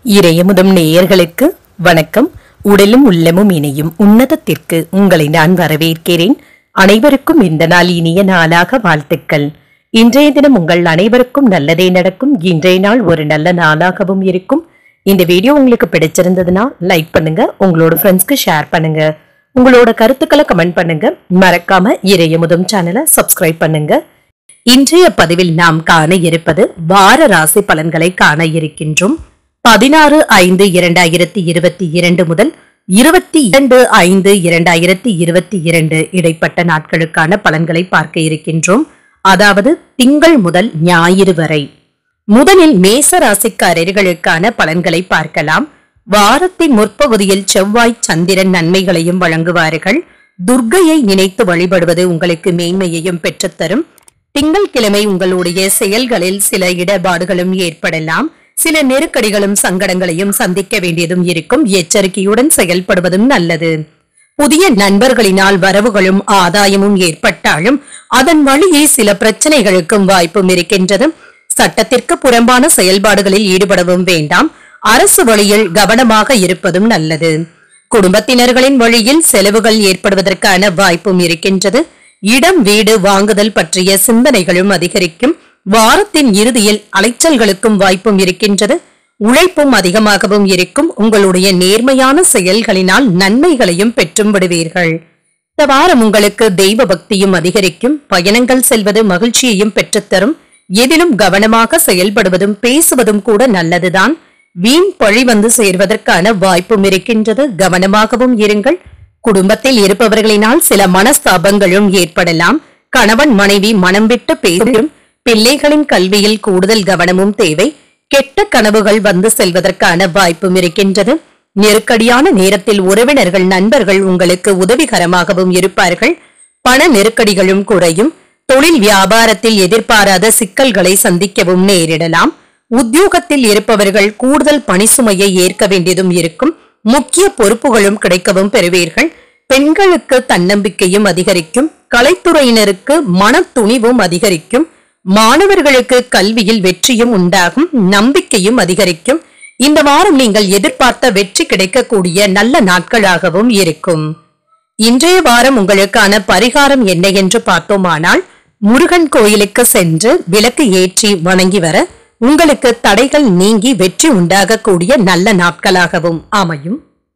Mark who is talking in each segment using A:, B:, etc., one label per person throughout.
A: இறையமுதம் நேயர்களுக்கு வணக்கம் உடலும் உள்ளமும் இணையும் உன்னதத்திற்கு உங்களை நான் வரவேற்கிறேன் அனைவருக்கும் இந்த நாள் இனிய நாளாக வாழ்த்துக்கள் இன்றைய தினம் உங்கள் அனைவருக்கும் நல்லதே நடக்கும் இன்றைய நாள் ஒரு நல்ல நாளாகவும் இருக்கும் இந்த வீடியோ உங்களுக்கு பிடிச்சிருந்ததுன்னா லைக் பண்ணுங்க உங்களோட ஃப்ரெண்ட்ஸ்க்கு ஷேர் பண்ணுங்க உங்களோட கருத்துக்களை கமெண்ட் பண்ணுங்க மறக்காம இறையமுதம் சேனலை சப்ஸ்கிரைப் பண்ணுங்க இன்றைய பதிவில் நாம் காண இருப்பது வார ராசி பலன்களை காண இருக்கின்றோம் பதினாறு ஐந்து இரண்டாயிரத்தி இருபத்தி இரண்டு முதல் இருபத்தி இரண்டு ஐந்து இரண்டாயிரத்தி இருபத்தி இரண்டு இடைப்பட்ட நாட்களுக்கான பலன்களை பார்க்க இருக்கின்றோம் அதாவது திங்கள் முதல் ஞாயிறு வரை முதலில் மேச ராசிக்காரர்களுக்கான பலன்களை பார்க்கலாம் வாரத்தின் முற்பகுதியில் செவ்வாய் சந்திரன் நன்மைகளையும் வழங்குவார்கள் துர்க்கையை நினைத்து வழிபடுவது உங்களுக்கு மேன்மையையும் பெற்றுத்தரும் திங்கள்கிழமை உங்களுடைய செயல்களில் சில இடர்பாடுகளும் ஏற்படலாம் சில நெருக்கடிகளும் சங்கடங்களையும் சந்திக்க வேண்டியதும் இருக்கும் எச்சரிக்கையுடன் செயல்படுவதும் நல்லது புதிய நண்பர்களினால் வரவுகளும் ஆதாயமும் ஏற்பட்டாலும் அதன் வழியே சில பிரச்சனைகளுக்கும் வாய்ப்பும் இருக்கின்றது சட்டத்திற்கு புறம்பான செயல்பாடுகளில் ஈடுபடவும் வேண்டாம் அரசு வழியில் கவனமாக இருப்பதும் நல்லது குடும்பத்தினர்களின் வழியில் செலவுகள் ஏற்படுவதற்கான வாய்ப்பும் இருக்கின்றது இடம் வீடு வாங்குதல் பற்றிய சிந்தனைகளும் அதிகரிக்கும் வாரத்தின் இறுதியில் அலைச்சல்களுக்கும் வாய்ப்பும் இருக்கின்றது உழைப்பும் அதிகமாகவும் இருக்கும் உங்களுடைய நேர்மையான செயல்களினால் நன்மைகளையும் பெற்றும் விடுவீர்கள் இந்த வாரம் உங்களுக்கு தெய்வ பக்தியும் அதிகரிக்கும் பயணங்கள் செல்வது மகிழ்ச்சியையும் பெற்றுத்தரும் எதிலும் கவனமாக செயல்படுவதும் பேசுவதும் கூட நல்லதுதான் வீண் பழி வந்து சேர்வதற்கான வாய்ப்பும் இருக்கின்றது கவனமாகவும் இருங்கள் குடும்பத்தில் இருப்பவர்களினால் சில மனஸ்தாபங்களும் ஏற்படலாம் கணவன் மனைவி மனம் விட்டு பேசும் பிள்ளைகளின் கல்வியில் கூடுதல் கவனமும் தேவை கெட்ட கனவுகள் வந்து செல்வதற்கான வாய்ப்பும் இருக்கின்றது நெருக்கடியான நேரத்தில் உறவினர்கள் நண்பர்கள் உங்களுக்கு உதவிகரமாகவும் இருப்பார்கள் பண நெருக்கடிகளும் குறையும் தொழில் வியாபாரத்தில் எதிர்பாராத சிக்கல்களை சந்திக்கவும் நேரிடலாம் உத்தியோகத்தில் இருப்பவர்கள் கூடுதல் பணிசுமையை ஏற்க வேண்டியதும் இருக்கும் முக்கிய பொறுப்புகளும் கிடைக்கவும் பெறுவீர்கள் பெண்களுக்கு தன்னம்பிக்கையும் அதிகரிக்கும் கலைத்துறையினருக்கு மன துணிவும் அதிகரிக்கும் மாணவர்களுக்கு கல்வியில் வெற்றியும் உண்டாகும் நம்பிக்கையும் அதிகரிக்கும் இந்த வாரம் நீங்கள் எதிர்பார்த்த வெற்றி கிடைக்கக்கூடிய நல்ல நாட்களாகவும் இருக்கும் இன்றைய வாரம் உங்களுக்கான பரிகாரம் என்ன என்று பார்த்தோமானால் முருகன் கோயிலுக்கு சென்று விளக்கு ஏற்றி வணங்கி வர உங்களுக்கு தடைகள் நீங்கி வெற்றி உண்டாகக்கூடிய நல்ல நாட்களாகவும் அமையும்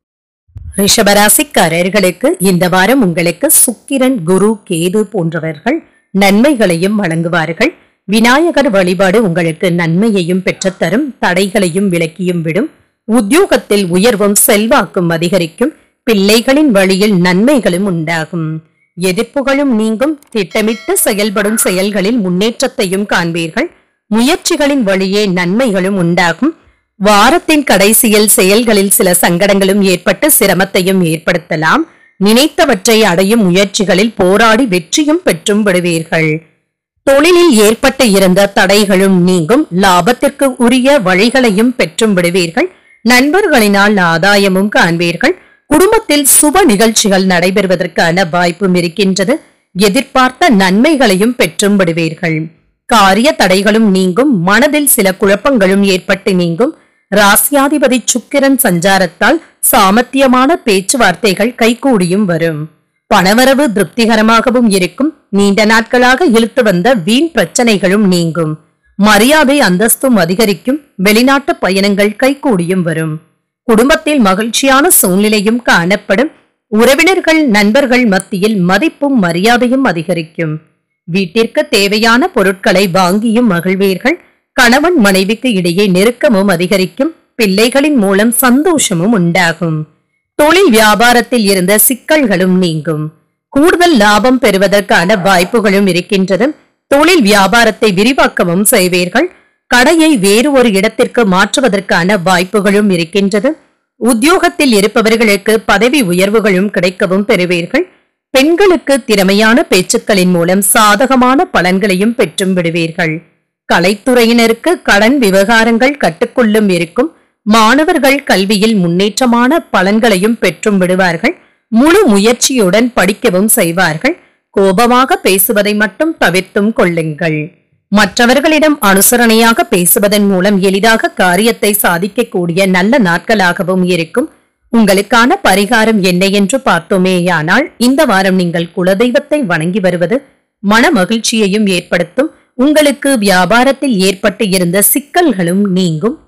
A: ரிஷபராசிக்காரர்களுக்கு இந்த வாரம் உங்களுக்கு சுக்கிரன் குரு கேது போன்றவர்கள் நன்மைகளையும் வழங்குவார்கள் விநாயகர் வழிபாடு உங்களுக்கு நன்மையையும் பெற்றுத்தரும் தடைகளையும் விலக்கியும் விடும் உத்தியோகத்தில் உயர்வும் செல்வாக்கும் அதிகரிக்கும் பிள்ளைகளின் வழியில் நன்மைகளும் உண்டாகும் எதிர்ப்புகளும் நீங்கும் திட்டமிட்டு செயல்படும் செயல்களில் முன்னேற்றத்தையும் காண்பீர்கள் முயற்சிகளின் வழியே நன்மைகளும் உண்டாகும் வாரத்தின் கடைசியில் செயல்களில் சில சங்கடங்களும் ஏற்பட்டு சிரமத்தையும் ஏற்படுத்தலாம் நினைத்தவற்றை அடையும் முயற்சிகளில் போராடி வெற்றியும் பெற்றும் விடுவீர்கள் தொழிலில் ஏற்பட்டு இருந்த தடைகளும் நீங்கும் லாபத்திற்கு உரிய வழிகளையும் பெற்றும் விடுவீர்கள் நண்பர்களினால் ஆதாயமும் காண்பீர்கள் குடும்பத்தில் சுப நிகழ்ச்சிகள் நடைபெறுவதற்கான வாய்ப்பும் இருக்கின்றது எதிர்பார்த்த நன்மைகளையும் பெற்றும் விடுவீர்கள் காரிய தடைகளும் நீங்கும் மனதில் சில குழப்பங்களும் ஏற்பட்டு நீங்கும் ராசியாதிபதி சுக்கிரன் சஞ்சாரத்தால் சாமர்த்தியமான பேச்சுவார்த்தைகள் கைகூடியும் வரும் பணவரவு திருப்திகரமாகவும் இருக்கும் நீண்ட நாட்களாக இழுத்து வந்த வீண் பிரச்சனைகளும் நீங்கும் மரியாதை அந்தஸ்தும் அதிகரிக்கும் வெளிநாட்டு பயணங்கள் கைகூடியும் வரும் குடும்பத்தில் மகிழ்ச்சியான சூழ்நிலையும் காணப்படும் உறவினர்கள் நண்பர்கள் மத்தியில் மதிப்பும் மரியாதையும் அதிகரிக்கும் வீட்டிற்கு தேவையான பொருட்களை வாங்கியும் மகிழ்வீர்கள் கணவன் மனைவிக்கு இடையே நெருக்கமும் அதிகரிக்கும் பிள்ளைகளின் மூலம் சந்தோஷமும் உண்டாகும் தொழில் வியாபாரத்தில் இருந்த சிக்கல்களும் நீங்கும் கூடுதல் லாபம் பெறுவதற்கான வாய்ப்புகளும் இருக்கின்றது தொழில் வியாபாரத்தை விரிவாக்கவும் செய்வீர்கள் கடையை வேறு ஒரு இடத்திற்கு மாற்றுவதற்கான வாய்ப்புகளும் இருக்கின்றது உத்தியோகத்தில் இருப்பவர்களுக்கு பதவி உயர்வுகளும் கிடைக்கவும் பெறுவீர்கள் பெண்களுக்கு திறமையான பேச்சுக்களின் மூலம் சாதகமான பலன்களையும் பெற்றும் விடுவீர்கள் கலைத்துறையினருக்கு கடன் விவகாரங்கள் கட்டுக்குள்ளும் இருக்கும் மாணவர்கள் கல்வியில் முன்னேற்றமான பலன்களையும் பெற்றும் விடுவார்கள் முழு முயற்சியுடன் படிக்கவும் செய்வார்கள் கோபமாக பேசுவதை மட்டும் தவிர்த்தும் கொள்ளுங்கள் மற்றவர்களிடம் அனுசரணையாக பேசுவதன் மூலம் எளிதாக காரியத்தை சாதிக்கக்கூடிய நல்ல நாட்களாகவும் இருக்கும் உங்களுக்கான பரிகாரம் என்ன என்று பார்த்தோமேயானால் இந்த வாரம் நீங்கள் குலதெய்வத்தை வணங்கி வருவது மன மகிழ்ச்சியையும் ஏற்படுத்தும் உங்களுக்கு வியாபாரத்தில் ஏற்பட்டு இருந்த சிக்கல்களும் நீங்கும்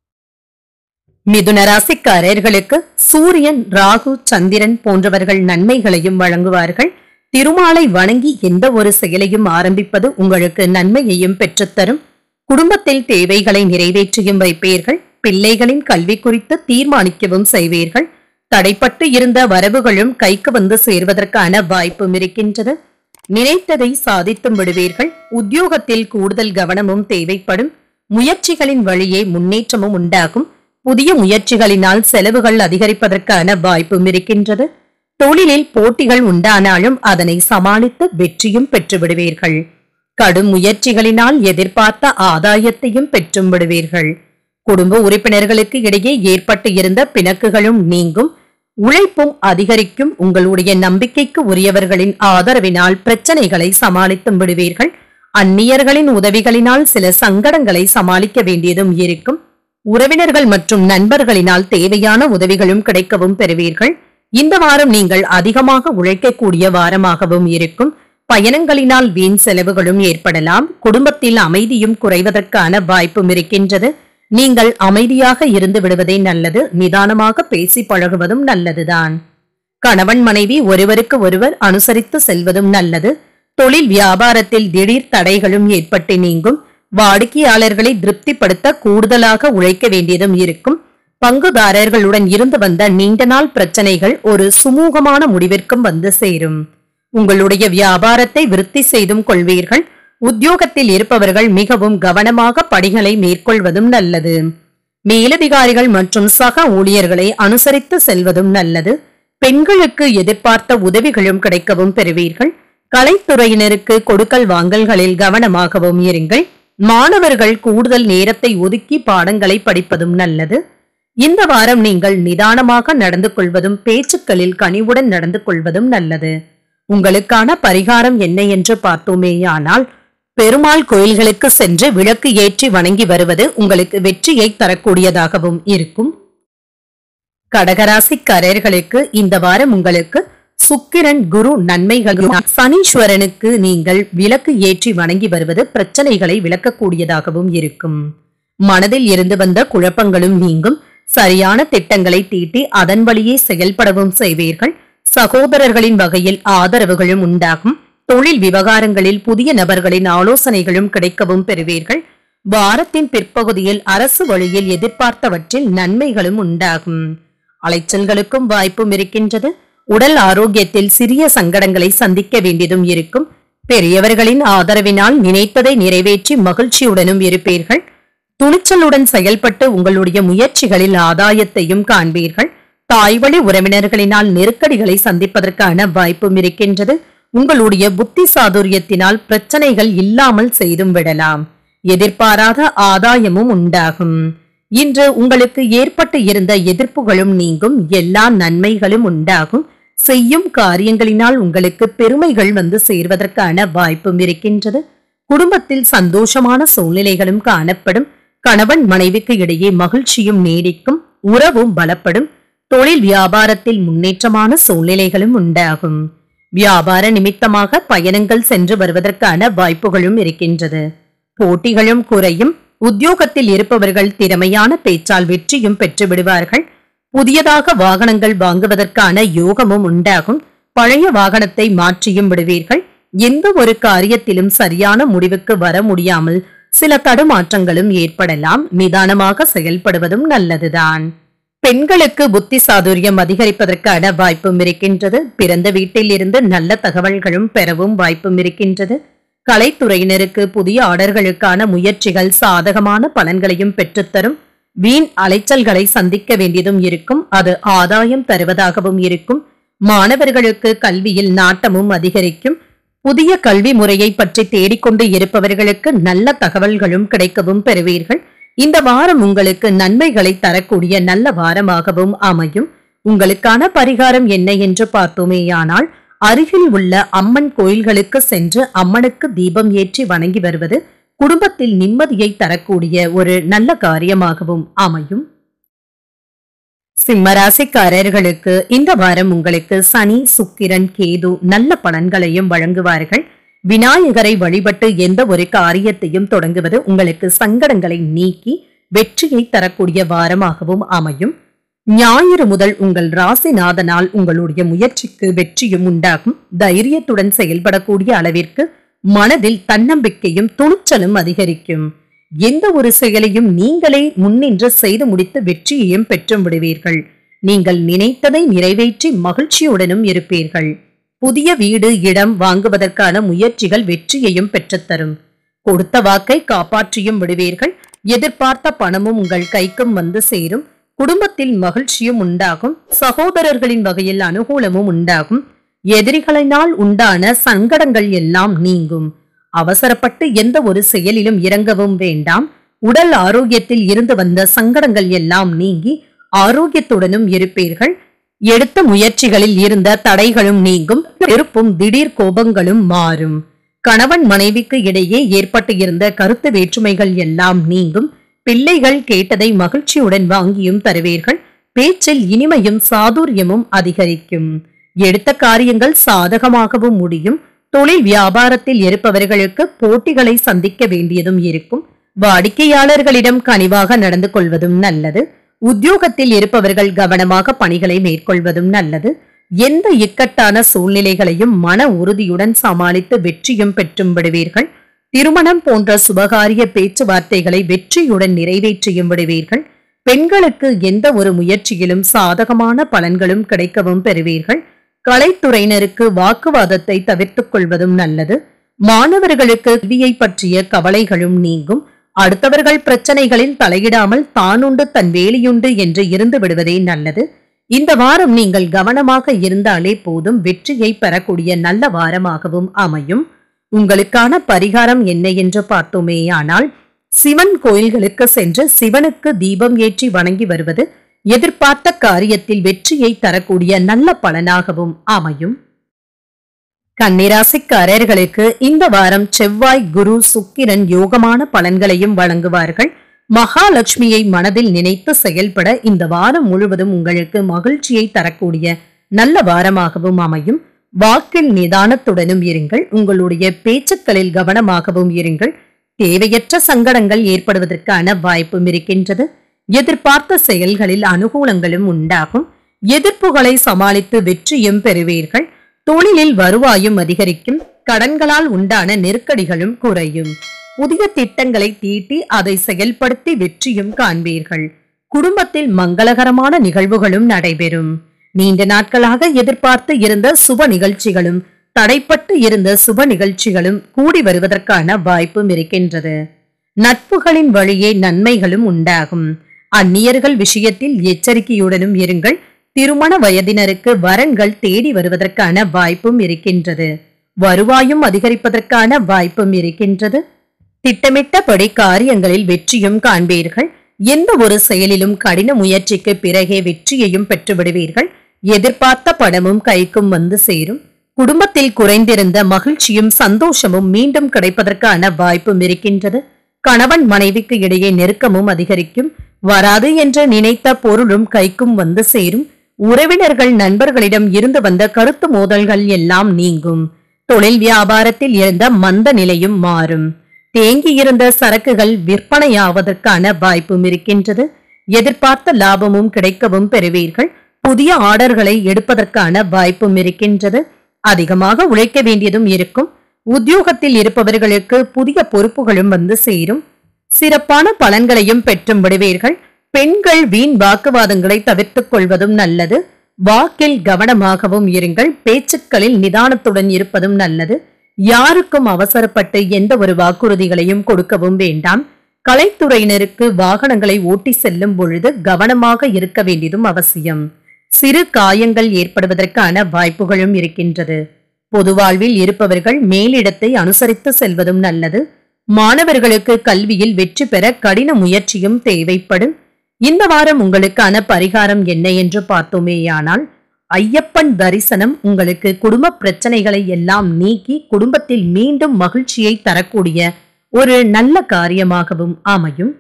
A: மிதுன ராசிக்காரர்களுக்கு சூரியன் ராகு சந்திரன் போன்றவர்கள் நன்மைகளையும் வழங்குவார்கள் திருமாலை வணங்கி எந்த ஒரு செயலையும் ஆரம்பிப்பது உங்களுக்கு நன்மையையும் பெற்றுத்தரும் குடும்பத்தில் தேவைகளை நிறைவேற்றியும் வைப்பீர்கள் பிள்ளைகளின் கல்வி குறித்து தீர்மானிக்கவும் செய்வீர்கள் தடைப்பட்டு இருந்த வரவுகளும் கைக்கு வந்து சேர்வதற்கான வாய்ப்பும் இருக்கின்றது நினைத்ததை சாதித்தும் விடுவீர்கள் உத்தியோகத்தில் கூடுதல் கவனமும் தேவைப்படும் முயற்சிகளின் வழியே முன்னேற்றமும் உண்டாகும் புதிய முயற்சிகளினால் செலவுகள் அதிகரிப்பதற்கான வாய்ப்பும் இருக்கின்றது தொழிலில் போட்டிகள் உண்டானாலும் அதனை சமாளித்து வெற்றியும் பெற்று விடுவீர்கள் கடும் முயற்சிகளினால் எதிர்பார்த்த ஆதாயத்தையும் பெற்றும் விடுவீர்கள் குடும்ப உறுப்பினர்களுக்கு இடையே ஏற்பட்டு இருந்த பிணக்குகளும் நீங்கும் உழைப்பும் அதிகரிக்கும் உங்களுடைய நம்பிக்கைக்கு உரியவர்களின் ஆதரவினால் பிரச்சனைகளை சமாளித்தும் விடுவீர்கள் அந்நியர்களின் உதவிகளினால் சில சங்கடங்களை சமாளிக்க வேண்டியதும் இருக்கும் உறவினர்கள் மற்றும் நண்பர்களினால் தேவையான உதவிகளும் கிடைக்கவும் பெறுவீர்கள் இந்த வாரம் நீங்கள் அதிகமாக உழைக்கக்கூடிய வாரமாகவும் இருக்கும் பயணங்களினால் வீண் செலவுகளும் ஏற்படலாம் குடும்பத்தில் அமைதியும் குறைவதற்கான வாய்ப்பும் இருக்கின்றது நீங்கள் அமைதியாக இருந்து விடுவதே நல்லது நிதானமாக பேசி பழகுவதும் நல்லதுதான் கணவன் மனைவி ஒருவருக்கு ஒருவர் அனுசரித்து செல்வதும் நல்லது தொழில் வியாபாரத்தில் திடீர் தடைகளும் ஏற்பட்டு நீங்கும் வாடிக்கையாளர்களை திருப்திப்படுத்த கூடுதலாக உழைக்க வேண்டியதும் இருக்கும் பங்குதாரர்களுடன் இருந்து வந்த நீண்ட நாள் பிரச்சனைகள் ஒரு சுமூகமான முடிவிற்கும் வந்து சேரும் உங்களுடைய வியாபாரத்தை விருத்தி செய்தும் கொள்வீர்கள் உத்தியோகத்தில் இருப்பவர்கள் மிகவும் கவனமாக பணிகளை மேற்கொள்வதும் நல்லது மேலதிகாரிகள் மற்றும் சக ஊழியர்களை அனுசரித்து செல்வதும் நல்லது பெண்களுக்கு எதிர்பார்த்த உதவிகளும் கிடைக்கவும் பெறுவீர்கள் கலைத்துறையினருக்கு கொடுக்கல் வாங்கல்களில் கவனமாகவும் இருங்கள் மாணவர்கள் கூடுதல் நேரத்தை ஒதுக்கி பாடங்களை படிப்பதும் நல்லது இந்த வாரம் நீங்கள் நிதானமாக நடந்து கொள்வதும் பேச்சுக்களில் கனிவுடன் நடந்து கொள்வதும் நல்லது உங்களுக்கான பரிகாரம் என்ன என்று பார்த்தோமேயானால் பெருமாள் கோயில்களுக்கு சென்று விளக்கு ஏற்றி வணங்கி வருவது உங்களுக்கு வெற்றியை தரக்கூடியதாகவும் இருக்கும் கடகராசிக்காரர்களுக்கு இந்த வாரம் உங்களுக்கு சுக்கிரன் குரு நன்மைகளும் சனீஸ்வரனுக்கு நீங்கள் விளக்கு ஏற்றி வணங்கி வருவது பிரச்சனைகளை விளக்கக்கூடியதாகவும் இருக்கும் மனதில் இருந்து வந்த குழப்பங்களும் நீங்கும் சரியான திட்டங்களை தீட்டி அதன் வழியே செயல்படவும் செய்வீர்கள் சகோதரர்களின் வகையில் ஆதரவுகளும் உண்டாகும் தொழில் விவகாரங்களில் புதிய நபர்களின் ஆலோசனைகளும் கிடைக்கவும் பெறுவீர்கள் வாரத்தின் பிற்பகுதியில் அரசு வழியில் எதிர்பார்த்தவற்றில் நன்மைகளும் உண்டாகும் அலைச்சல்களுக்கும் வாய்ப்பும் இருக்கின்றது உடல் ஆரோக்கியத்தில் சிறிய சங்கடங்களை சந்திக்க வேண்டியதும் இருக்கும் பெரியவர்களின் ஆதரவினால் நினைத்ததை நிறைவேற்றி மகிழ்ச்சியுடனும் இருப்பீர்கள் துணிச்சலுடன் செயல்பட்டு உங்களுடைய முயற்சிகளில் ஆதாயத்தையும் காண்பீர்கள் தாய்வழி உறவினர்களினால் நெருக்கடிகளை சந்திப்பதற்கான வாய்ப்பும் இருக்கின்றது உங்களுடைய புத்தி சாதுரியத்தினால் பிரச்சனைகள் இல்லாமல் செய்தும் விடலாம் எதிர்பாராத ஆதாயமும் உண்டாகும் இன்று உங்களுக்கு ஏற்பட்டு இருந்த எதிர்ப்புகளும் நீங்கும் எல்லா நன்மைகளும் உண்டாகும் செய்யும் காரியங்களினால் உங்களுக்கு பெருமைகள் வந்து சேர்வதற்கான வாய்ப்பும் இருக்கின்றது குடும்பத்தில் சந்தோஷமான சூழ்நிலைகளும் காணப்படும் கணவன் மனைவிக்கு இடையே மகிழ்ச்சியும் நீடிக்கும் உறவும் பலப்படும் தொழில் வியாபாரத்தில் முன்னேற்றமான சூழ்நிலைகளும் உண்டாகும் வியாபார நிமித்தமாக பயணங்கள் சென்று வருவதற்கான வாய்ப்புகளும் இருக்கின்றது போட்டிகளும் குறையும் உத்தியோகத்தில் இருப்பவர்கள் திறமையான பேச்சால் வெற்றியும் பெற்று விடுவார்கள் புதியதாக வாகனங்கள் வாங்குவதற்கான யோகமும் உண்டாகும் பழைய வாகனத்தை மாற்றியும் விடுவீர்கள் எந்த ஒரு காரியத்திலும் சரியான முடிவுக்கு வர முடியாமல் சில தடுமாற்றங்களும் ஏற்படலாம் நிதானமாக செயல்படுவதும் நல்லதுதான் பெண்களுக்கு புத்தி சாதுரியம் அதிகரிப்பதற்கான வாய்ப்பும் இருக்கின்றது பிறந்த வீட்டில் இருந்து நல்ல தகவல்களும் பெறவும் வாய்ப்பும் இருக்கின்றது கலைத்துறையினருக்கு புதிய ஆர்டர்களுக்கான முயற்சிகள் சாதகமான பலன்களையும் பெற்றுத்தரும் வீண் அலைச்சல்களை சந்திக்க வேண்டியதும் இருக்கும் அது ஆதாயம் தருவதாகவும் இருக்கும் மாணவர்களுக்கு கல்வியில் நாட்டமும் அதிகரிக்கும் புதிய கல்வி முறையை பற்றி தேடிக்கொண்டு இருப்பவர்களுக்கு நல்ல தகவல்களும் கிடைக்கவும் பெறுவீர்கள் இந்த வாரம் உங்களுக்கு நன்மைகளை தரக்கூடிய நல்ல வாரமாகவும் அமையும் உங்களுக்கான பரிகாரம் என்ன என்று பார்த்தோமேயானால் அருகில் உள்ள அம்மன் கோயில்களுக்கு சென்று அம்மனுக்கு தீபம் ஏற்றி வணங்கி வருவது குடும்பத்தில் நிம்மதியை தரக்கூடிய ஒரு நல்ல காரியமாகவும் அமையும் சிம்மராசிக்காரர்களுக்கு இந்த வாரம் உங்களுக்கு சனி சுக்கிரன் கேது நல்ல பலன்களையும் வழங்குவார்கள் விநாயகரை வழிபட்டு எந்த ஒரு காரியத்தையும் தொடங்குவது உங்களுக்கு சங்கடங்களை நீக்கி வெற்றியை தரக்கூடிய வாரமாகவும் அமையும் ஞாயிறு முதல் உங்கள் ராசிநாதனால் உங்களுடைய முயற்சிக்கு வெற்றியும் உண்டாகும் தைரியத்துடன் செயல்படக்கூடிய அளவிற்கு மனதில் தன்னம்பிக்கையும் துணிச்சலும் அதிகரிக்கும் எந்த ஒரு செயலையும் நீங்களே முன்னின்று செய்து முடித்து வெற்றியையும் பெற்றும் விடுவீர்கள் நீங்கள் நினைத்ததை நிறைவேற்றி மகிழ்ச்சியுடனும் இருப்பீர்கள் புதிய வீடு இடம் வாங்குவதற்கான முயற்சிகள் வெற்றியையும் பெற்றுத்தரும் கொடுத்த வாக்கை காப்பாற்றியும் விடுவீர்கள் எதிர்பார்த்த பணமும் உங்கள் கைக்கும் வந்து சேரும் குடும்பத்தில் மகிழ்ச்சியும் உண்டாகும் சகோதரர்களின் வகையில் அனுகூலமும் உண்டாகும் எதிரிகளினால் உண்டான சங்கடங்கள் எல்லாம் நீங்கும் அவசரப்பட்டு எந்த ஒரு செயலிலும் இறங்கவும் வேண்டாம் உடல் ஆரோக்கியத்தில் இருந்து வந்த சங்கடங்கள் எல்லாம் நீங்கி ஆரோக்கியத்துடனும் இருப்பீர்கள் எடுத்த முயற்சிகளில் இருந்த தடைகளும் நீங்கும் வெறுப்பும் திடீர் கோபங்களும் மாறும் கணவன் மனைவிக்கு இடையே ஏற்பட்டு இருந்த கருத்து வேற்றுமைகள் எல்லாம் நீங்கும் பிள்ளைகள் கேட்டதை மகிழ்ச்சியுடன் வாங்கியும் தருவீர்கள் பேச்சில் இனிமையும் சாதுரியமும் அதிகரிக்கும் எடுத்த காரியங்கள் சாதகமாகவும் முடியும் தொழில் வியாபாரத்தில் இருப்பவர்களுக்கு போட்டிகளை சந்திக்க வேண்டியதும் இருக்கும் வாடிக்கையாளர்களிடம் கனிவாக நடந்து கொள்வதும் நல்லது உத்தியோகத்தில் இருப்பவர்கள் கவனமாக பணிகளை மேற்கொள்வதும் நல்லது எந்த இக்கட்டான சூழ்நிலைகளையும் மன உறுதியுடன் சமாளித்து வெற்றியும் பெற்றும் விடுவீர்கள் திருமணம் போன்ற சுபகாரிய பேச்சுவார்த்தைகளை வெற்றியுடன் நிறைவேற்றியும் விடுவீர்கள் பெண்களுக்கு எந்த ஒரு முயற்சியிலும் சாதகமான பலன்களும் கிடைக்கவும் பெறுவீர்கள் கலைத்துறையினருக்கு வாக்குவாதத்தை தவிர்த்துக் கொள்வதும் நல்லது மாணவர்களுக்கு கல்வியை பற்றிய கவலைகளும் நீங்கும் அடுத்தவர்கள் பிரச்சனைகளில் தலையிடாமல் தானுண்டு தன் வேலையுண்டு என்று இருந்து விடுவதே நல்லது இந்த வாரம் நீங்கள் கவனமாக இருந்தாலே போதும் வெற்றியை பெறக்கூடிய நல்ல வாரமாகவும் அமையும் உங்களுக்கான பரிகாரம் என்ன என்று பார்த்தோமேயானால் சிவன் கோயில்களுக்கு சென்று சிவனுக்கு தீபம் ஏற்றி வணங்கி வருவது எதிர்பார்த்த காரியத்தில் வெற்றியை தரக்கூடிய நல்ல பலனாகவும் அமையும் கன்னிராசிக்காரர்களுக்கு இந்த வாரம் செவ்வாய் குரு சுக்கிரன் யோகமான பலன்களையும் வழங்குவார்கள் மகாலட்சுமியை மனதில் நினைத்து செயல்பட இந்த வாரம் முழுவதும் உங்களுக்கு மகிழ்ச்சியை தரக்கூடிய நல்ல வாரமாகவும் அமையும் வாக்கில் நிதானத்துடனும் இருங்கள் உங்களுடைய பேச்சுக்களில் கவனமாகவும் இருங்கள் தேவையற்ற சங்கடங்கள் ஏற்படுவதற்கான வாய்ப்பும் இருக்கின்றது எதிர்பார்த்த செயல்களில் அனுகூலங்களும் உண்டாகும் எதிர்ப்புகளை சமாளித்து வெற்றியும் பெறுவீர்கள் தொழிலில் வருவாயும் அதிகரிக்கும் கடன்களால் உண்டான நெருக்கடிகளும் குறையும் புதிய திட்டங்களை தீட்டி அதை செயல்படுத்தி வெற்றியும் காண்பீர்கள் குடும்பத்தில் மங்களகரமான நிகழ்வுகளும் நடைபெறும் நீண்ட நாட்களாக எதிர்பார்த்து இருந்த சுப நிகழ்ச்சிகளும் தடைப்பட்டு இருந்த சுப நிகழ்ச்சிகளும் கூடி வருவதற்கான வாய்ப்பும் இருக்கின்றது நட்புகளின் வழியே நன்மைகளும் உண்டாகும் அந்நியர்கள் விஷயத்தில் எச்சரிக்கையுடனும் இருங்கள் திருமண வயதினருக்கு வரன்கள் தேடி வருவதற்கான வாய்ப்பும் இருக்கின்றது வருவாயும் அதிகரிப்பதற்கான வாய்ப்பும் இருக்கின்றது திட்டமிட்டபடி காரியங்களில் வெற்றியும் காண்பீர்கள் எந்த ஒரு செயலிலும் கடின முயற்சிக்கு பிறகே வெற்றியையும் பெற்று விடுவீர்கள் எதிர்பார்த்த பணமும் கைக்கும் வந்து சேரும் குடும்பத்தில் குறைந்திருந்த மகிழ்ச்சியும் சந்தோஷமும் மீண்டும் கிடைப்பதற்கான வாய்ப்பும் இருக்கின்றது கணவன் மனைவிக்கு இடையே நெருக்கமும் அதிகரிக்கும் வராது என்று நினைத்த பொருளும் கைக்கும் வந்து சேரும் உறவினர்கள் நண்பர்களிடம் இருந்து வந்த கருத்து மோதல்கள் எல்லாம் நீங்கும் தொழில் வியாபாரத்தில் இருந்த மந்த நிலையும் மாறும் தேங்கியிருந்த சரக்குகள் விற்பனையாவதற்கான வாய்ப்பும் இருக்கின்றது எதிர்பார்த்த லாபமும் கிடைக்கவும் பெறுவீர்கள் புதிய ஆர்டர்களை எடுப்பதற்கான வாய்ப்பும் இருக்கின்றது அதிகமாக உழைக்க வேண்டியதும் இருக்கும் உத்தியோகத்தில் இருப்பவர்களுக்கு புதிய பொறுப்புகளும் வந்து சேரும் சிறப்பான பலன்களையும் பெற்றும் விடுவீர்கள் பெண்கள் வீண் வாக்குவாதங்களை தவிர்த்துக் கொள்வதும் நல்லது வாக்கில் கவனமாகவும் இருங்கள் பேச்சுக்களில் நிதானத்துடன் இருப்பதும் நல்லது யாருக்கும் அவசரப்பட்டு எந்த ஒரு வாக்குறுதிகளையும் கொடுக்கவும் வேண்டாம் கலைத்துறையினருக்கு வாகனங்களை ஓட்டி செல்லும் பொழுது கவனமாக இருக்க வேண்டியதும் அவசியம் சிறு காயங்கள் ஏற்படுவதற்கான வாய்ப்புகளும் இருக்கின்றது பொது வாழ்வில் இருப்பவர்கள் மேலிடத்தை அனுசரித்து செல்வதும் நல்லது மாணவர்களுக்கு கல்வியில் வெற்றி பெற கடின முயற்சியும் தேவைப்படும் இந்த வாரம் உங்களுக்கான பரிகாரம் என்ன என்று பார்த்தோமேயானால் ஐயப்பன் தரிசனம் உங்களுக்கு குடும்ப பிரச்சனைகளை எல்லாம் நீக்கி குடும்பத்தில் மீண்டும் மகிழ்ச்சியை தரக்கூடிய ஒரு நல்ல காரியமாகவும் அமையும்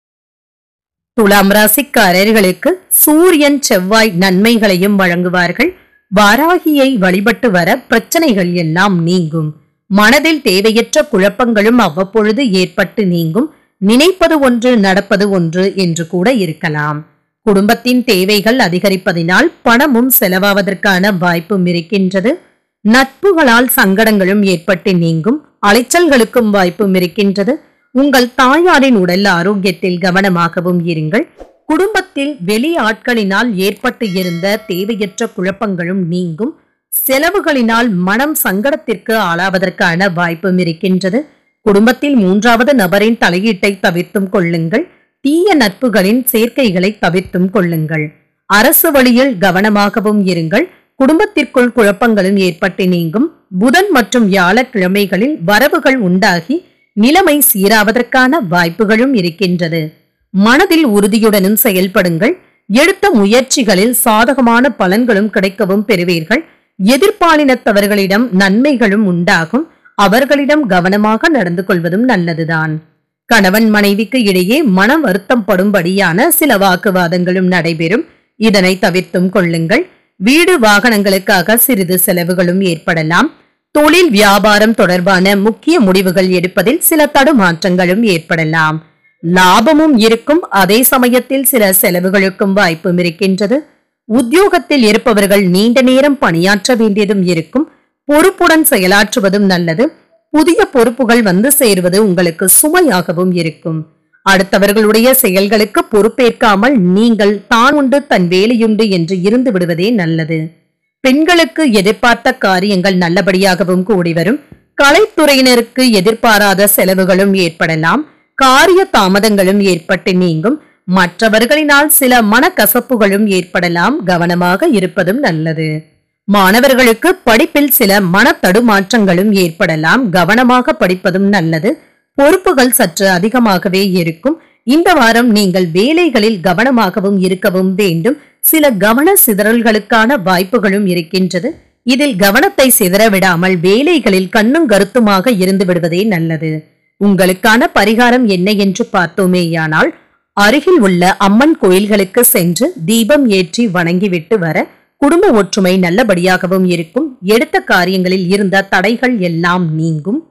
A: துலாம் ராசிக்காரர்களுக்கு சூரியன் செவ்வாய் நன்மைகளையும் வழங்குவார்கள் வாராகியை வழிபட்டு வர பிரச்சனைகள் எல்லாம் நீங்கும் மனதில் தேவையற்ற குழப்பங்களும் அவ்வப்பொழுது ஏற்பட்டு நீங்கும் நினைப்பது ஒன்று நடப்பது ஒன்று என்று கூட இருக்கலாம் குடும்பத்தின் தேவைகள் அதிகரிப்பதினால் பணமும் செலவாவதற்கான வாய்ப்பும் இருக்கின்றது நட்புகளால் சங்கடங்களும் ஏற்பட்டு நீங்கும் அலைச்சல்களுக்கும் வாய்ப்பும் இருக்கின்றது உங்கள் தாயாரின் உடல் ஆரோக்கியத்தில் கவனமாகவும் இருங்கள் குடும்பத்தில் வெளி ஆட்களினால் ஏற்பட்டு இருந்த தேவையற்ற குழப்பங்களும் நீங்கும் செலவுகளினால் மனம் சங்கடத்திற்கு ஆளாவதற்கான வாய்ப்பும் இருக்கின்றது குடும்பத்தில் மூன்றாவது நபரின் தலையீட்டை தவிர்த்தும் கொள்ளுங்கள் தீய நட்புகளின் சேர்க்கைகளை தவிர்த்தும் கொள்ளுங்கள் அரசு வழியில் கவனமாகவும் இருங்கள் குடும்பத்திற்குள் குழப்பங்களும் ஏற்பட்டு நீங்கும் புதன் மற்றும் வியாழக்கிழமைகளில் வரவுகள் உண்டாகி நிலைமை சீராவதற்கான வாய்ப்புகளும் இருக்கின்றது மனதில் உறுதியுடனும் செயல்படுங்கள் எடுத்த முயற்சிகளில் சாதகமான பலன்களும் கிடைக்கவும் பெறுவீர்கள் எதிர்ப்பாலினத்தவர்களிடம் நன்மைகளும் உண்டாகும் அவர்களிடம் கவனமாக நடந்து கொள்வதும் நல்லதுதான் கணவன் மனைவிக்கு இடையே மன வருத்தம் படும்படியான சில வாக்குவாதங்களும் நடைபெறும் இதனை தவிர்த்தும் கொள்ளுங்கள் வீடு வாகனங்களுக்காக சிறிது செலவுகளும் ஏற்படலாம் தொழில் வியாபாரம் தொடர்பான முக்கிய முடிவுகள் எடுப்பதில் சில தடுமாற்றங்களும் ஏற்படலாம் லாபமும் இருக்கும் அதே சமயத்தில் சில செலவுகளுக்கும் வாய்ப்பும் இருக்கின்றது உத்தியோகத்தில் இருப்பவர்கள் நீண்ட நேரம் பணியாற்ற வேண்டியதும் இருக்கும் பொறுப்புடன் செயலாற்றுவதும் நல்லது புதிய பொறுப்புகள் வந்து சேருவது உங்களுக்கு சுமையாகவும் இருக்கும் அடுத்தவர்களுடைய செயல்களுக்கு பொறுப்பேற்காமல் நீங்கள் தான் உண்டு தன் வேலையுண்டு என்று இருந்து விடுவதே நல்லது பெண்களுக்கு எதிர்பார்த்த காரியங்கள் நல்லபடியாகவும் கூடி வரும் கலைத்துறையினருக்கு எதிர்பாராத செலவுகளும் ஏற்படலாம் காரிய தாமதங்களும் ஏற்பட்டு நீங்கும் மற்றவர்களினால் சில மனக்கசப்புகளும் ஏற்படலாம் கவனமாக இருப்பதும் நல்லது மாணவர்களுக்கு படிப்பில் சில மன தடுமாற்றங்களும் ஏற்படலாம் கவனமாக படிப்பதும் நல்லது பொறுப்புகள் சற்று அதிகமாகவே இருக்கும் இந்த வாரம் நீங்கள் வேலைகளில் கவனமாகவும் இருக்கவும் வேண்டும் சில கவன சிதறல்களுக்கான வாய்ப்புகளும் இருக்கின்றது இதில் கவனத்தை சிதற விடாமல் வேலைகளில் கண்ணும் கருத்துமாக இருந்து விடுவதே நல்லது உங்களுக்கான பரிகாரம் என்ன என்று பார்த்தோமேயானால் அருகில் உள்ள அம்மன் கோயில்களுக்கு சென்று தீபம் ஏற்றி வணங்கிவிட்டு வர குடும்ப ஒற்றுமை நல்லபடியாகவும் இருக்கும் எடுத்த காரியங்களில் இருந்த தடைகள் எல்லாம் நீங்கும்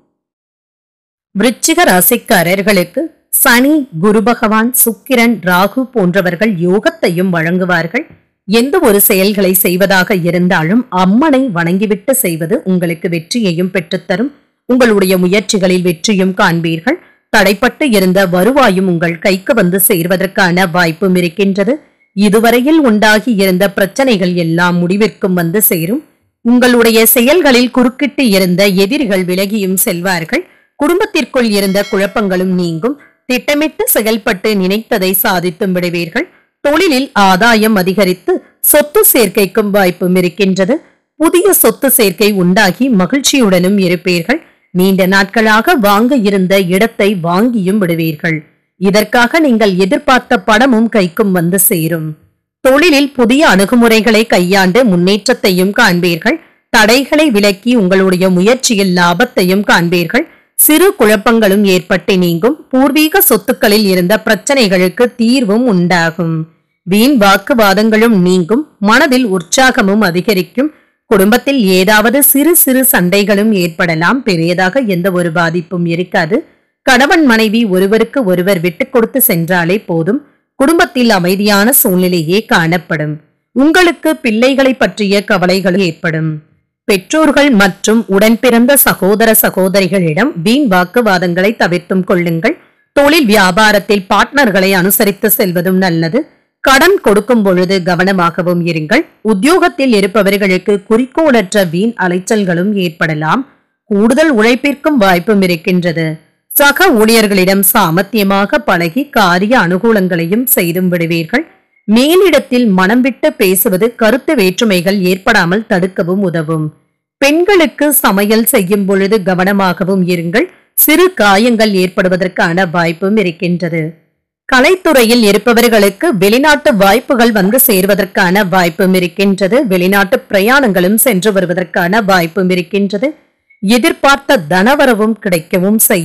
A: விருச்சிக ராசிக்காரர்களுக்கு சனி குரு பகவான் சுக்கிரன் ராகு போன்றவர்கள் யோகத்தையும் வழங்குவார்கள் எந்த ஒரு செயல்களை செய்வதாக இருந்தாலும் அம்மனை வணங்கிவிட்டு செய்வது உங்களுக்கு வெற்றியையும் பெற்றுத்தரும் உங்களுடைய முயற்சிகளில் வெற்றியும் காண்பீர்கள் தடைப்பட்டு இருந்த வருவாயும் உங்கள் கைக்கு வந்து சேர்வதற்கான வாய்ப்பும் இருக்கின்றது இதுவரையில் உண்டாகி இருந்த பிரச்சனைகள் எல்லாம் முடிவிற்கும் வந்து சேரும் உங்களுடைய செயல்களில் குறுக்கிட்டு இருந்த எதிரிகள் விலகியும் செல்வார்கள் குடும்பத்திற்குள் இருந்த குழப்பங்களும் நீங்கும் திட்டமிட்டு செயல்பட்டு நினைத்ததை சாதித்தும் விடுவீர்கள் தொழிலில் ஆதாயம் அதிகரித்து சொத்து சேர்க்கைக்கும் வாய்ப்பும் இருக்கின்றது புதிய சொத்து சேர்க்கை உண்டாகி மகிழ்ச்சியுடனும் இருப்பீர்கள் நீண்ட நாட்களாக வாங்க இருந்த இடத்தை வாங்கியும் விடுவீர்கள் இதற்காக நீங்கள் எதிர்பார்த்த பணமும் கைக்கும் வந்து சேரும் தொழிலில் புதிய அணுகுமுறைகளை கையாண்டு முன்னேற்றத்தையும் காண்பீர்கள் தடைகளை விலக்கி உங்களுடைய முயற்சியில் லாபத்தையும் காண்பீர்கள் சிறு குழப்பங்களும் ஏற்பட்டு நீங்கும் பூர்வீக சொத்துக்களில் இருந்த பிரச்சனைகளுக்கு தீர்வும் உண்டாகும் வீண் வாக்குவாதங்களும் நீங்கும் மனதில் உற்சாகமும் அதிகரிக்கும் குடும்பத்தில் ஏதாவது சிறு சிறு சண்டைகளும் ஏற்படலாம் பெரியதாக எந்த ஒரு பாதிப்பும் இருக்காது கணவன் மனைவி ஒருவருக்கு ஒருவர் விட்டுக் கொடுத்து சென்றாலே போதும் குடும்பத்தில் அமைதியான சூழ்நிலையே காணப்படும் உங்களுக்கு பிள்ளைகளை பற்றிய கவலைகள் ஏற்படும் பெற்றோர்கள் மற்றும் உடன் பிறந்த சகோதர சகோதரிகளிடம் வீண் வாக்குவாதங்களை தவிர்த்தும் கொள்ளுங்கள் தொழில் வியாபாரத்தில் பார்ட்னர்களை அனுசரித்து செல்வதும் நல்லது கடன் கொடுக்கும் பொழுது கவனமாகவும் இருங்கள் உத்தியோகத்தில் இருப்பவர்களுக்கு குறிக்கோளற்ற வீண் அலைச்சல்களும் ஏற்படலாம் கூடுதல் உழைப்பிற்கும் வாய்ப்பும் இருக்கின்றது சக ஊழியர்களிடம் சாமர்த்தியமாக பழகி காரிய அனுகூலங்களையும் செய்தும் விடுவீர்கள் மேலிடத்தில் மனம் விட்டு பேசுவது கருத்து வேற்றுமைகள் ஏற்படாமல் தடுக்கவும் உதவும் பெண்களுக்கு சமையல் செய்யும் பொழுது கவனமாகவும் இருங்கள் சிறு காயங்கள் ஏற்படுவதற்கான வாய்ப்பும் இருக்கின்றது கலைத்துறையில் இருப்பவர்களுக்கு வெளிநாட்டு வாய்ப்புகள் வந்து சேர்வதற்கான வாய்ப்பும் இருக்கின்றது வெளிநாட்டு பிரயாணங்களும் சென்று வருவதற்கான வாய்ப்பும் இருக்கின்றது எதிர்பார்த்த தனவரவும் கிடைக்கவும் செய்யும்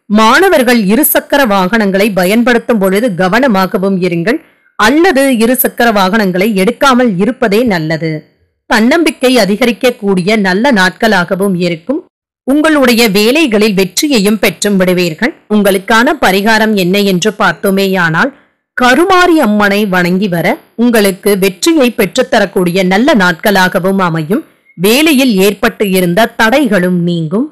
A: மாணவர்கள் இருசக்கர வாகனங்களை பயன்படுத்தும் பொழுது கவனமாகவும் இருங்கள் அல்லது இருசக்கர வாகனங்களை எடுக்காமல் இருப்பதே நல்லது தன்னம்பிக்கை அதிகரிக்கக்கூடிய நல்ல நாட்களாகவும் இருக்கும் உங்களுடைய வேலைகளில் வெற்றியையும் பெற்றும் விடுவீர்கள் உங்களுக்கான பரிகாரம் என்ன என்று பார்த்தோமேயானால் கருமாரி அம்மனை வணங்கி வர உங்களுக்கு வெற்றியை பெற்றுத்தரக்கூடிய நல்ல நாட்களாகவும் அமையும் வேலையில் ஏற்பட்டு இருந்த தடைகளும் நீங்கும்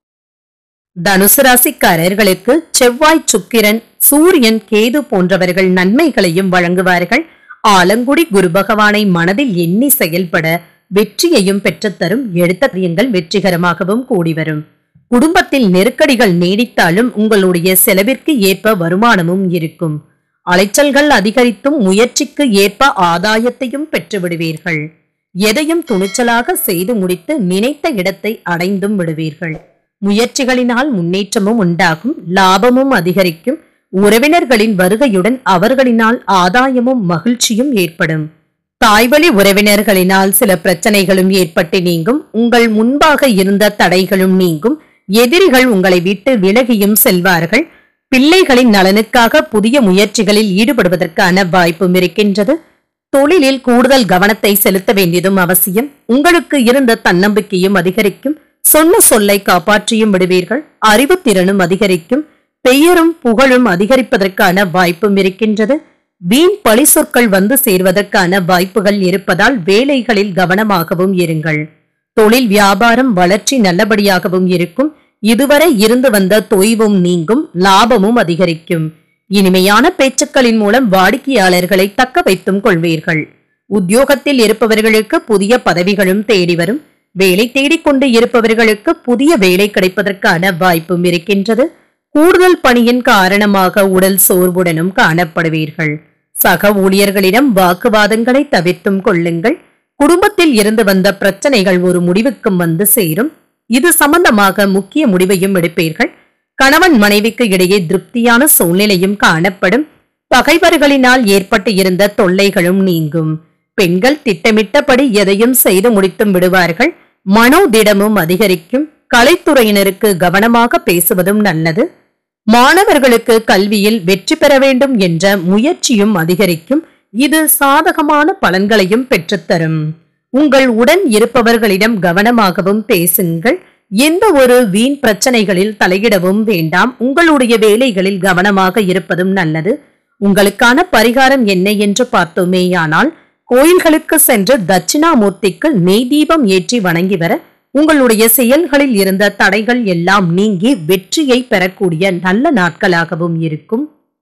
A: தனுசு ராசிக்காரர்களுக்கு செவ்வாய் சுக்கிரன் சூரியன் கேது போன்றவர்கள் நன்மைகளையும் வழங்குவார்கள் ஆலங்குடி குரு பகவானை மனதில் எண்ணி செயல்பட வெற்றியையும் பெற்றுத்தரும் எடுத்த காரியங்கள் வெற்றிகரமாகவும் கூடி வரும் குடும்பத்தில் நெருக்கடிகள் நீடித்தாலும் உங்களுடைய செலவிற்கு ஏற்ப வருமானமும் இருக்கும் அலைச்சல்கள் அதிகரித்தும் முயற்சிக்கு ஏற்ப ஆதாயத்தையும் பெற்று விடுவீர்கள் எதையும் துணிச்சலாக செய்து முடித்து நினைத்த இடத்தை அடைந்தும் விடுவீர்கள் முயற்சிகளினால் முன்னேற்றமும் உண்டாகும் லாபமும் அதிகரிக்கும் உறவினர்களின் வருகையுடன் அவர்களினால் ஆதாயமும் மகிழ்ச்சியும் ஏற்படும் தாய்வழி உறவினர்களினால் சில பிரச்சனைகளும் ஏற்பட்டு நீங்கும் உங்கள் முன்பாக இருந்த தடைகளும் நீங்கும் எதிரிகள் உங்களை விட்டு விலகியும் செல்வார்கள் பிள்ளைகளின் நலனுக்காக புதிய முயற்சிகளில் ஈடுபடுவதற்கான வாய்ப்பும் இருக்கின்றது தொழிலில் கூடுதல் கவனத்தை செலுத்த வேண்டியதும் அவசியம் உங்களுக்கு இருந்த தன்னம்பிக்கையும் அதிகரிக்கும் சொன்ன சொல்லை காப்பாற்றியும் விடுவீர்கள் அறிவுத்திறனும் அதிகரிக்கும் பெயரும் புகழும் அதிகரிப்பதற்கான வாய்ப்பும் இருக்கின்றது வீண் பழி சொற்கள் வந்து சேர்வதற்கான வாய்ப்புகள் இருப்பதால் வேலைகளில் கவனமாகவும் இருங்கள் தொழில் வியாபாரம் வளர்ச்சி நல்லபடியாகவும் இருக்கும் இதுவரை இருந்து வந்த தொய்வும் நீங்கும் லாபமும் அதிகரிக்கும் இனிமையான பேச்சுக்களின் மூலம் வாடிக்கையாளர்களை தக்க வைத்தும் கொள்வீர்கள் உத்தியோகத்தில் இருப்பவர்களுக்கு புதிய பதவிகளும் தேடி வரும் வேலை தேடிக்கொண்டு இருப்பவர்களுக்கு புதிய வேலை கிடைப்பதற்கான வாய்ப்பும் இருக்கின்றது கூடுதல் பணியின் காரணமாக உடல் சோர்வுடனும் காணப்படுவீர்கள் சக ஊழியர்களிடம் வாக்குவாதங்களை தவிர்த்தும் கொள்ளுங்கள் குடும்பத்தில் இருந்து வந்த பிரச்சனைகள் ஒரு முடிவுக்கும் வந்து சேரும் இது சம்பந்தமாக முக்கிய முடிவையும் எடுப்பீர்கள் கணவன் மனைவிக்கு இடையே திருப்தியான சூழ்நிலையும் காணப்படும் பகைவர்களினால் ஏற்பட்டு இருந்த தொல்லைகளும் நீங்கும் பெண்கள் திட்டமிட்டபடி எதையும் செய்து முடித்தும் விடுவார்கள் மனோதிடமும் அதிகரிக்கும் கலைத்துறையினருக்கு கவனமாக பேசுவதும் நல்லது மாணவர்களுக்கு கல்வியில் வெற்றி பெற வேண்டும் என்ற முயற்சியும் அதிகரிக்கும் இது சாதகமான பலன்களையும் பெற்றுத்தரும் உங்கள் உடன் இருப்பவர்களிடம் கவனமாகவும் பேசுங்கள் எந்த ஒரு வீண் பிரச்சனைகளில் தலையிடவும் வேண்டாம் உங்களுடைய வேலைகளில் கவனமாக இருப்பதும் நல்லது உங்களுக்கான பரிகாரம் என்ன என்று பார்த்தோமேயானால் கோயில்களுக்கு சென்று தட்சிணாமூர்த்திக்கு நெய் தீபம் ஏற்றி வணங்கி வர உங்களுடைய செயல்களில் இருந்த தடைகள் எல்லாம் நீங்கி வெற்றியை பெறக்கூடிய நல்ல நாட்களாகவும் இருக்கும்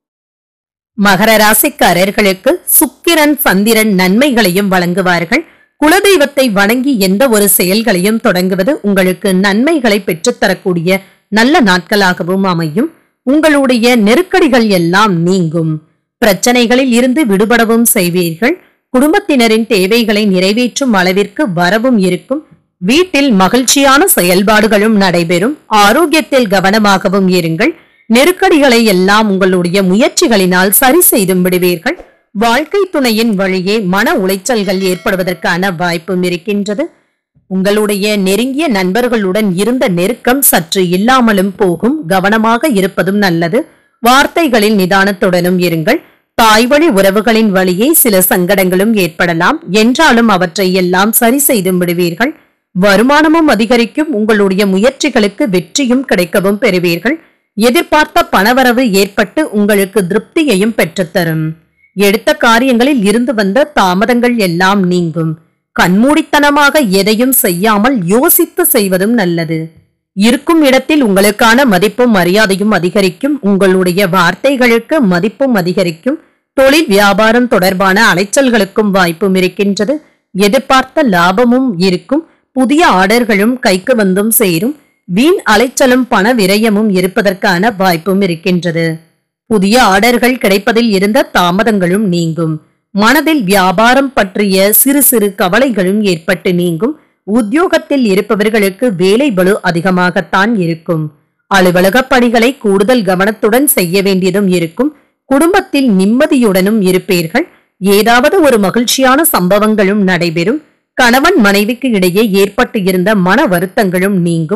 A: மகர ராசிக்காரர்களுக்கு சுக்கிரன் சந்திரன் நன்மைகளையும் வழங்குவார்கள் குலதெய்வத்தை வணங்கி எந்த ஒரு செயல்களையும் தொடங்குவது உங்களுக்கு நன்மைகளை பெற்றுத்தரக்கூடிய நல்ல நாட்களாகவும் அமையும் உங்களுடைய நெருக்கடிகள் எல்லாம் நீங்கும் பிரச்சனைகளில் இருந்து விடுபடவும் செய்வீர்கள் குடும்பத்தினரின் தேவைகளை நிறைவேற்றும் அளவிற்கு வரவும் இருக்கும் வீட்டில் மகிழ்ச்சியான செயல்பாடுகளும் நடைபெறும் ஆரோக்கியத்தில் கவனமாகவும் இருங்கள் நெருக்கடிகளை எல்லாம் உங்களுடைய முயற்சிகளினால் சரி செய்தும் விடுவீர்கள் வாழ்க்கை துணையின் வழியே மன உளைச்சல்கள் ஏற்படுவதற்கான வாய்ப்பும் இருக்கின்றது உங்களுடைய நெருங்கிய நண்பர்களுடன் இருந்த நெருக்கம் சற்று இல்லாமலும் போகும் கவனமாக இருப்பதும் நல்லது வார்த்தைகளில் நிதானத்துடனும் இருங்கள் தாய்வழி உறவுகளின் வழியே சில சங்கடங்களும் ஏற்படலாம் என்றாலும் அவற்றை எல்லாம் சரி செய்தும் விடுவீர்கள் வருமானமும் அதிகரிக்கும் உங்களுடைய முயற்சிகளுக்கு வெற்றியும் கிடைக்கவும் பெறுவீர்கள் எதிர்பார்த்த பணவரவு ஏற்பட்டு உங்களுக்கு திருப்தியையும் பெற்றுத்தரும் எடுத்த காரியங்களில் இருந்து வந்த தாமதங்கள் எல்லாம் நீங்கும் கண்மூடித்தனமாக எதையும் செய்யாமல் யோசித்து செய்வதும் நல்லது இருக்கும் இடத்தில் உங்களுக்கான மதிப்பும் மரியாதையும் அதிகரிக்கும் உங்களுடைய வார்த்தைகளுக்கு மதிப்பும் அதிகரிக்கும் தொழில் வியாபாரம் தொடர்பான அலைச்சல்களுக்கும் வாய்ப்பும் இருக்கின்றது எதிர்பார்த்த லாபமும் இருக்கும் புதிய ஆர்டர்களும் கைக்கு வந்தும் சேரும் வீண் அலைச்சலும் பண விரயமும் இருப்பதற்கான வாய்ப்பும் இருக்கின்றது புதிய ஆர்டர்கள் கிடைப்பதில் இருந்த தாமதங்களும் நீங்கும் மனதில் வியாபாரம் பற்றிய சிறு சிறு கவலைகளும் ஏற்பட்டு நீங்கும் உத்தியோகத்தில் இருப்பவர்களுக்கு வேலை பளு அதிகமாகத்தான் இருக்கும் அலுவலக பணிகளை கூடுதல் கவனத்துடன் செய்ய வேண்டியதும் இருக்கும் குடும்பத்தில் நிம்மதியுடனும் இருப்பீர்கள் ஏதாவது ஒரு மகிழ்ச்சியான சம்பவங்களும் நடைபெறும் கணவன் மனைவிக்கு இடையே ஏற்பட்டு இருந்த மன வருத்தங்களும் நீங்கும்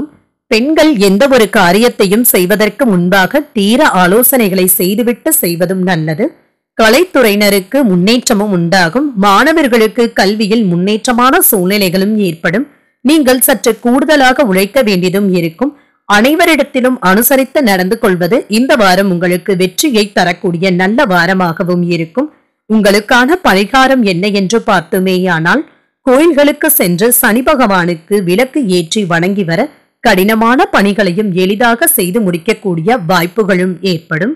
A: பெண்கள் எந்த ஒரு காரியத்தையும் செய்வதற்கு முன்பாக தீர ஆலோசனைகளை செய்துவிட்டு செய்வதும் நல்லது கலைத்துறையினருக்கு முன்னேற்றமும் உண்டாகும் மாணவர்களுக்கு கல்வியில் முன்னேற்றமான சூழ்நிலைகளும் ஏற்படும் நீங்கள் சற்று கூடுதலாக உழைக்க வேண்டியதும் இருக்கும் அனைவரிடத்திலும் அனுசரித்து நடந்து கொள்வது இந்த வாரம் உங்களுக்கு வெற்றியை தரக்கூடிய நல்ல வாரமாகவும் இருக்கும் உங்களுக்கான பரிகாரம் என்ன என்று பார்த்துமேயானால் கோயில்களுக்கு சென்று சனி பகவானுக்கு விளக்கு ஏற்றி வணங்கி வர கடினமான பணிகளையும் எளிதாக செய்து முடிக்கக்கூடிய வாய்ப்புகளும் ஏற்படும்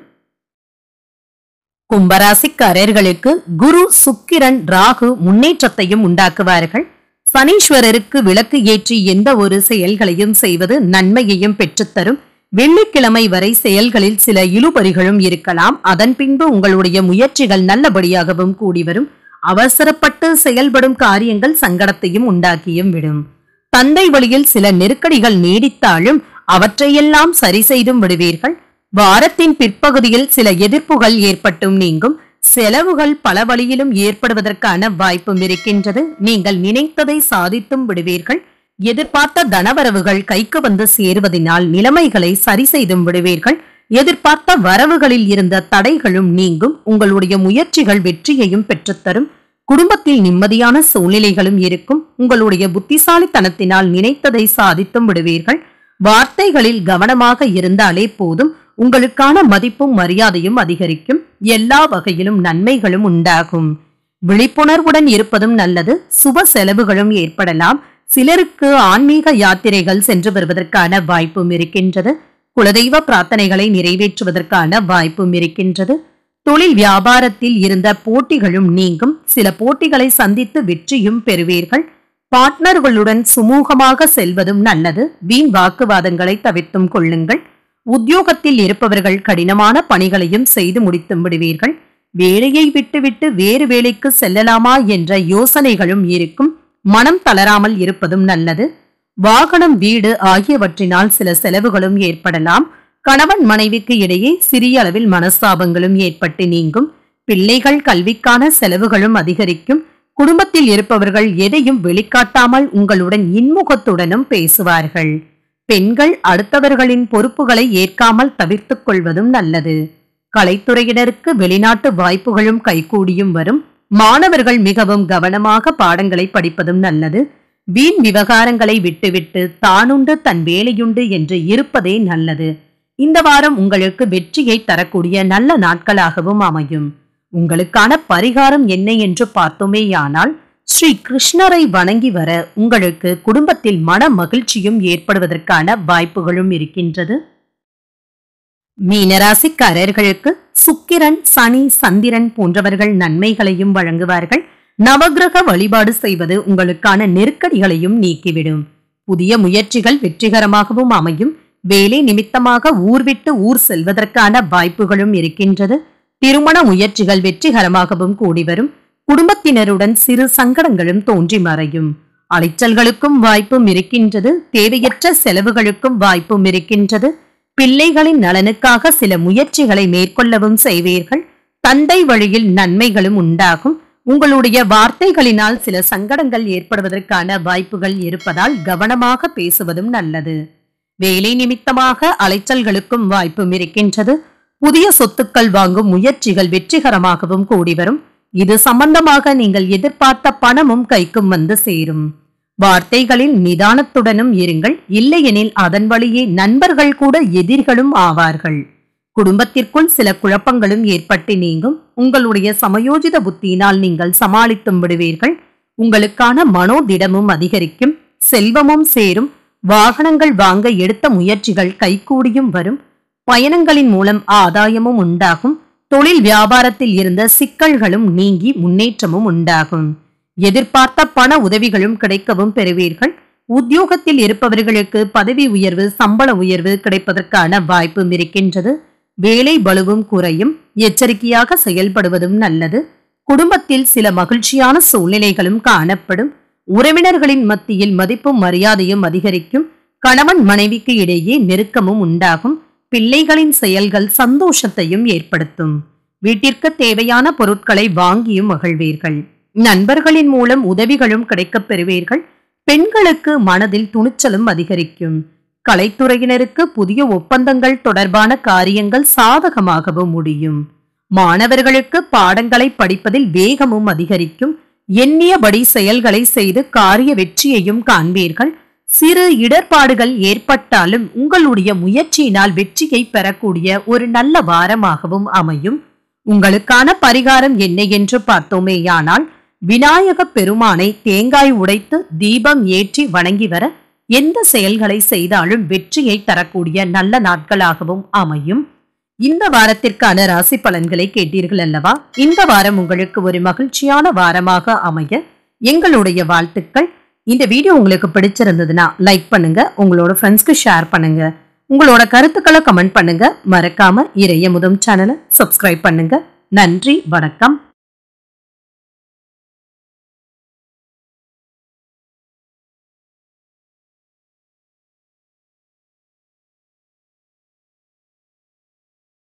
A: கும்பராசிக்காரர்களுக்கு குரு சுக்கிரன் ராகு முன்னேற்றத்தையும் உண்டாக்குவார்கள் சனீஸ்வரருக்கு விளக்கு ஏற்றி எந்த ஒரு செயல்களையும் செய்வது நன்மையையும் பெற்றுத்தரும் வெள்ளிக்கிழமை வரை செயல்களில் சில இழுபறிகளும் இருக்கலாம் அதன் பின்பு உங்களுடைய முயற்சிகள் நல்லபடியாகவும் கூடி வரும் அவசரப்பட்டு செயல்படும் காரியங்கள் சங்கடத்தையும் உண்டாக்கியும் விடும் தந்தை வழியில் சில நெருக்கடிகள் நீடித்தாலும் அவற்றையெல்லாம் சரி செய்தும் விடுவீர்கள் வாரத்தின் பிற்பகுதியில் சில எதிர்ப்புகள் ஏற்பட்டும் நீங்கும் செலவுகள் பல வழியிலும் ஏற்படுவதற்கான வாய்ப்பும் இருக்கின்றது நீங்கள் நினைத்ததை சாதித்தும் விடுவீர்கள் எதிர்பார்த்த தனவரவுகள் கைக்கு வந்து சேருவதனால் நிலைமைகளை சரி செய்தும் விடுவீர்கள் எதிர்பார்த்த வரவுகளில் இருந்த தடைகளும் நீங்கும் உங்களுடைய முயற்சிகள் வெற்றியையும் பெற்றுத்தரும் குடும்பத்தில் நிம்மதியான சூழ்நிலைகளும் இருக்கும் உங்களுடைய புத்திசாலித்தனத்தினால் நினைத்ததை சாதித்தும் விடுவீர்கள் வார்த்தைகளில் கவனமாக இருந்தாலே போதும் உங்களுக்கான மதிப்பும் மரியாதையும் அதிகரிக்கும் எல்லா வகையிலும் நன்மைகளும் உண்டாகும் விழிப்புணர்வுடன் இருப்பதும் நல்லது சுப செலவுகளும் ஏற்படலாம் சிலருக்கு ஆன்மீக யாத்திரைகள் சென்று வருவதற்கான வாய்ப்பும் இருக்கின்றது குலதெய்வ பிரார்த்தனைகளை நிறைவேற்றுவதற்கான வாய்ப்பும் இருக்கின்றது தொழில் வியாபாரத்தில் இருந்த போட்டிகளும் நீங்கும் சில போட்டிகளை சந்தித்து வெற்றியும் பெறுவீர்கள் பார்ட்னர்களுடன் சுமூகமாக செல்வதும் நல்லது வீண் வாக்குவாதங்களை தவிர்த்தும் கொள்ளுங்கள் உத்தியோகத்தில் இருப்பவர்கள் கடினமான பணிகளையும் செய்து முடித்தும் விடுவீர்கள் வேலையை விட்டுவிட்டு வேறு வேலைக்கு செல்லலாமா என்ற யோசனைகளும் இருக்கும் மனம் தளராமல் இருப்பதும் நல்லது வாகனம் வீடு ஆகியவற்றினால் சில செலவுகளும் ஏற்படலாம் கணவன் மனைவிக்கு இடையே சிறிய அளவில் மனஸ்தாபங்களும் ஏற்பட்டு நீங்கும் பிள்ளைகள் கல்விக்கான செலவுகளும் அதிகரிக்கும் குடும்பத்தில் இருப்பவர்கள் எதையும் வெளிக்காட்டாமல் உங்களுடன் இன்முகத்துடனும் பேசுவார்கள் பெண்கள் அடுத்தவர்களின் பொறுப்புகளை ஏற்காமல் தவிர்த்துக் கொள்வதும் நல்லது கலைத்துறையினருக்கு வெளிநாட்டு வாய்ப்புகளும் கைகூடியும் வரும் மாணவர்கள் மிகவும் கவனமாக பாடங்களை படிப்பதும் நல்லது வீண் விவகாரங்களை விட்டுவிட்டு தானுண்டு தன் வேலையுண்டு என்று இருப்பதே நல்லது இந்த வாரம் உங்களுக்கு வெற்றியை தரக்கூடிய நல்ல நாட்களாகவும் அமையும் உங்களுக்கான பரிகாரம் என்ன என்று பார்த்தோமேயானால் ஸ்ரீ கிருஷ்ணரை வணங்கி வர உங்களுக்கு குடும்பத்தில் மன மகிழ்ச்சியும் ஏற்படுவதற்கான வாய்ப்புகளும் இருக்கின்றது மீனராசிக்காரர்களுக்கு சுக்கிரன் சனி சந்திரன் போன்றவர்கள் நன்மைகளையும் வழங்குவார்கள் நவக்கிரக வழிபாடு செய்வது உங்களுக்கான நெருக்கடிகளையும் நீக்கிவிடும் புதிய முயற்சிகள் வெற்றிகரமாகவும் அமையும் வேலை நிமித்தமாக ஊர் விட்டு ஊர் செல்வதற்கான வாய்ப்புகளும் இருக்கின்றது திருமண முயற்சிகள் வெற்றிகரமாகவும் கூடி வரும் குடும்பத்தினருடன் சிறு சங்கடங்களும் தோன்றி மறையும் அலைச்சல்களுக்கும் வாய்ப்பும் இருக்கின்றது தேவையற்ற செலவுகளுக்கும் வாய்ப்பும் இருக்கின்றது பிள்ளைகளின் நலனுக்காக சில முயற்சிகளை மேற்கொள்ளவும் செய்வீர்கள் தந்தை வழியில் நன்மைகளும் உண்டாகும் உங்களுடைய வார்த்தைகளினால் சில சங்கடங்கள் ஏற்படுவதற்கான வாய்ப்புகள் இருப்பதால் கவனமாக பேசுவதும் நல்லது வேலை நிமித்தமாக அலைச்சல்களுக்கும் வாய்ப்பும் இருக்கின்றது புதிய சொத்துக்கள் வாங்கும் முயற்சிகள் வெற்றிகரமாகவும் கூடி வரும் இது சம்பந்தமாக நீங்கள் எதிர்பார்த்த பணமும் கைக்கும் வந்து சேரும் வார்த்தைகளில் நிதானத்துடனும் இருங்கள் இல்லையெனில் அதன் வழியே நண்பர்கள் கூட எதிர்களும் ஆவார்கள் குடும்பத்திற்குள் சில குழப்பங்களும் ஏற்பட்டு நீங்கும் உங்களுடைய சமயோஜித புத்தியினால் நீங்கள் சமாளித்தும் விடுவீர்கள் உங்களுக்கான மனோதிடமும் அதிகரிக்கும் செல்வமும் சேரும் வாகனங்கள் வாங்க எடுத்த முயற்சிகள் கைகூடியும் வரும் பயணங்களின் மூலம் ஆதாயமும் உண்டாகும் தொழில் வியாபாரத்தில் இருந்த சிக்கல்களும் நீங்கி முன்னேற்றமும் உண்டாகும் எதிர்பார்த்த பண உதவிகளும் கிடைக்கவும் பெறுவீர்கள் உத்தியோகத்தில் இருப்பவர்களுக்கு பதவி உயர்வு சம்பள உயர்வு கிடைப்பதற்கான வாய்ப்பும் இருக்கின்றது வேலை பளுவும் குறையும் எச்சரிக்கையாக செயல்படுவதும் நல்லது குடும்பத்தில் சில மகிழ்ச்சியான சூழ்நிலைகளும் காணப்படும் உறவினர்களின் மத்தியில் மதிப்பும் மரியாதையும் அதிகரிக்கும் கணவன் மனைவிக்கு இடையே நெருக்கமும் உண்டாகும் பிள்ளைகளின் செயல்கள் சந்தோஷத்தையும் ஏற்படுத்தும் வீட்டிற்கு தேவையான பொருட்களை வாங்கியும் மகிழ்வீர்கள் நண்பர்களின் மூலம் உதவிகளும் கிடைக்கப் பெறுவீர்கள் பெண்களுக்கு மனதில் துணிச்சலும் அதிகரிக்கும் கலைத்துறையினருக்கு புதிய ஒப்பந்தங்கள் தொடர்பான காரியங்கள் சாதகமாகவும் முடியும் மாணவர்களுக்கு பாடங்களை படிப்பதில் வேகமும் அதிகரிக்கும் எண்ணியபடி செயல்களை செய்து காரிய வெற்றியையும் காண்பீர்கள் சிறு இடர்பாடுகள் ஏற்பட்டாலும் உங்களுடைய முயற்சியினால் வெற்றியை பெறக்கூடிய ஒரு நல்ல வாரமாகவும் அமையும் உங்களுக்கான பரிகாரம் என்ன என்று பார்த்தோமேயானால் விநாயக பெருமானை தேங்காய் உடைத்து தீபம் ஏற்றி வணங்கி வர எந்த செயல்களை செய்தாலும் வெற்றியை தரக்கூடிய நல்ல நாட்களாகவும் அமையும் இந்த வாரத்திற்கான ராசி பலன்களை கேட்டீர்கள் அல்லவா இந்த வாரம் உங்களுக்கு ஒரு மகிழ்ச்சியான வாரமாக அமைய எங்களுடைய வாழ்த்துக்கள் இந்த வீடியோ உங்களுக்கு பிடிச்சிருந்ததுன்னா லைக் பண்ணுங்க உங்களோட ஃப்ரெண்ட்ஸ்க்கு ஷேர் பண்ணுங்க உங்களோட கருத்துக்களை கமெண்ட் பண்ணுங்க மறக்காம இறைய முதம் சேனலை சப்ஸ்கிரைப் பண்ணுங்க நன்றி வணக்கம்